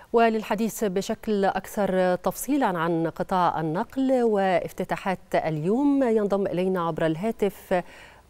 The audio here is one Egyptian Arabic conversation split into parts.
وللحديث بشكل أكثر تفصيلا عن قطاع النقل وافتتاحات اليوم ينضم إلينا عبر الهاتف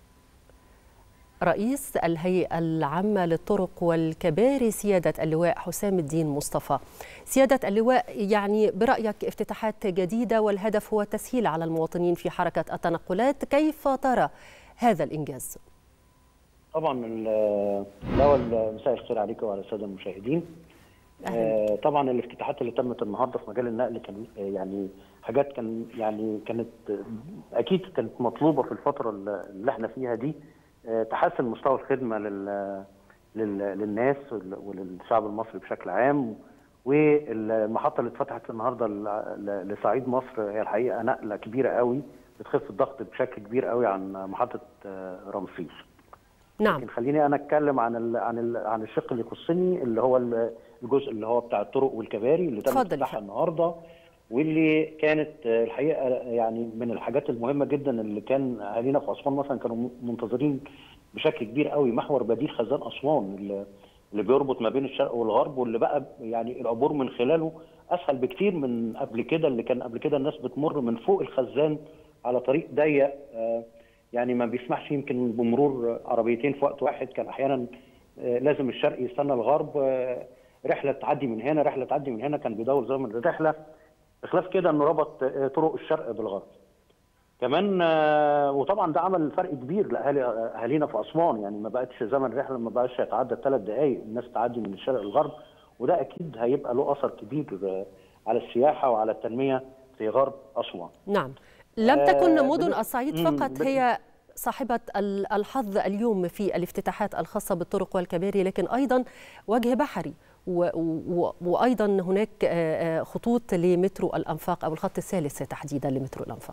رئيس الهيئة العامة للطرق والكباري سيادة اللواء حسام الدين مصطفى سيادة اللواء يعني برأيك افتتاحات جديدة والهدف هو التسهيل على المواطنين في حركة التنقلات كيف ترى هذا الإنجاز؟ طبعا الأول مساء الخير عليكم وعلى السادة المشاهدين آه طبعا الافتتاحات اللي تمت النهارده في مجال النقل كان يعني حاجات كان يعني كانت اكيد كانت مطلوبه في الفتره اللي احنا فيها دي آه تحسن مستوى الخدمه لل للناس وللشعب المصري بشكل عام والمحطه اللي اتفتحت النهارده لصعيد مصر هي الحقيقه نقله كبيره قوي بتخف الضغط بشكل كبير قوي عن محطه رمسيس. نعم لكن خليني انا اتكلم عن ال عن ال عن الشق اللي يخصني اللي هو الجزء اللي هو بتاع الطرق والكباري اللي تم افتتاحها النهارده واللي كانت الحقيقه يعني من الحاجات المهمه جدا اللي كان اهالينا في اسوان مثلا كانوا منتظرين بشكل كبير قوي محور بديل خزان اسوان اللي, اللي بيربط ما بين الشرق والغرب واللي بقى يعني العبور من خلاله اسهل بكتير من قبل كده اللي كان قبل كده الناس بتمر من فوق الخزان على طريق ضيق آه يعني ما بيسمحش يمكن بمرور عربيتين في وقت واحد كان احيانا لازم الشرق يستنى الغرب رحله تعدي من هنا رحله تعدي من هنا كان بيدور زمن الرحله بخلاف كده انه ربط طرق الشرق بالغرب كمان وطبعا ده عمل فرق كبير لاهالي اهالينا في اسوان يعني ما بقتش زمن الرحله ما بقاش يتعدى ثلاث دقائق الناس تعدي من الشرق للغرب وده اكيد هيبقى له اثر كبير على السياحه وعلى التنميه في غرب اسوان نعم لم تكن مدن الصعيد فقط هي صاحبة الحظ اليوم في الافتتاحات الخاصة بالطرق والكباري لكن أيضا وجه بحري وأيضا هناك خطوط لمترو الأنفاق أو الخط الثالث تحديدا لمترو الأنفاق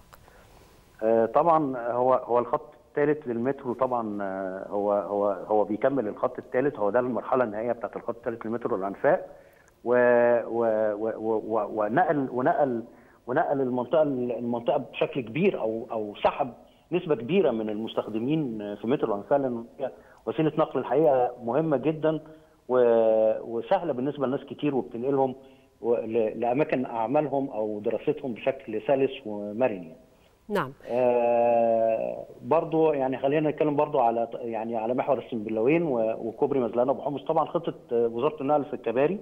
طبعا هو هو الخط الثالث للمترو طبعا هو هو هو بيكمل الخط الثالث هو ده المرحله النهائيه بتاعت الخط الثالث لمترو الانفاق ونقل ونقل ونقل المنطقه المنطقه بشكل كبير او او سحب نسبه كبيره من المستخدمين في مترو الانفاق لان هي وسيله نقل الحقيقه مهمه جدا وسهله بالنسبه لناس كتير وبتنقلهم لاماكن اعمالهم او دراستهم بشكل سلس ومرن يعني. نعم آه برضو يعني خلينا نتكلم برضو على يعني على محور السنبلاوين وكوبري مزلانه ابو حمص طبعا خطه وزاره النقل في الكباري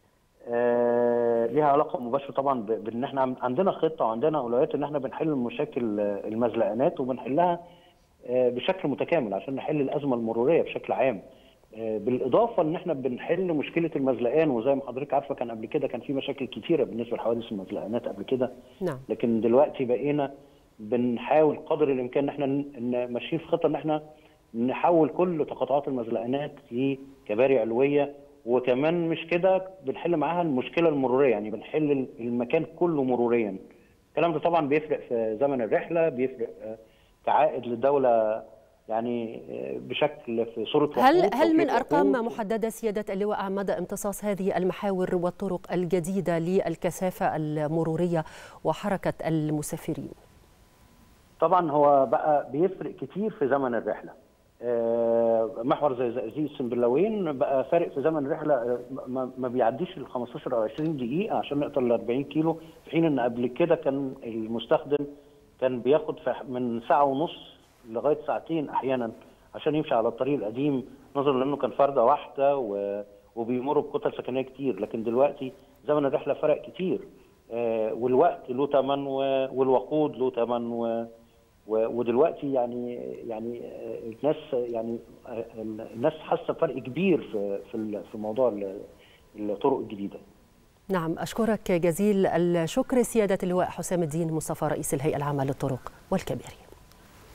آه ليها علاقه مباشره طبعا بان احنا عندنا خطه وعندنا اولويات ان احنا بنحل مشاكل المزلقانات وبنحلها آه بشكل متكامل عشان نحل الازمه المروريه بشكل عام. آه بالاضافه ان احنا بنحل مشكله المزلقان وزي ما حضرتك عارفه كان قبل كده كان في مشاكل كتيره بالنسبه لحوادث المزلقانات قبل كده. نعم. لكن دلوقتي بقينا بنحاول قدر الامكان ان احنا ماشيين في خطه ان احنا نحول كل تقاطعات المزلقانات لكباري علويه وكمان مش كده بنحل معاها المشكله المروريه يعني بنحل المكان كله مروريا الكلام ده طبعا بيفرق في زمن الرحله بيفرق كعائد للدوله يعني بشكل في صوره هل هل من ارقام محدده سياده اللواء عن مدى امتصاص هذه المحاور والطرق الجديده للكثافه المروريه وحركه المسافرين؟ طبعا هو بقى بيفرق كتير في زمن الرحله محور زي زقازيق السنبلاوين بقى فارق في زمن الرحله ما بيعديش ال 15 او 20 دقيقه عشان نقطع ال 40 كيلو في حين ان قبل كده كان المستخدم كان بياخد من ساعه ونص لغايه ساعتين احيانا عشان يمشي على الطريق القديم نظرا لانه كان فرده واحده وبيمر بكتل سكنيه كتير لكن دلوقتي زمن الرحله فرق كتير والوقت له ثمن والوقود له ثمن ودلوقتي يعني يعني الناس يعني الناس حاسه فرق كبير في في في موضوع الطرق الجديده. نعم اشكرك جزيل الشكر سياده اللواء حسام الدين مصطفى رئيس الهيئه العامه للطرق والكباري.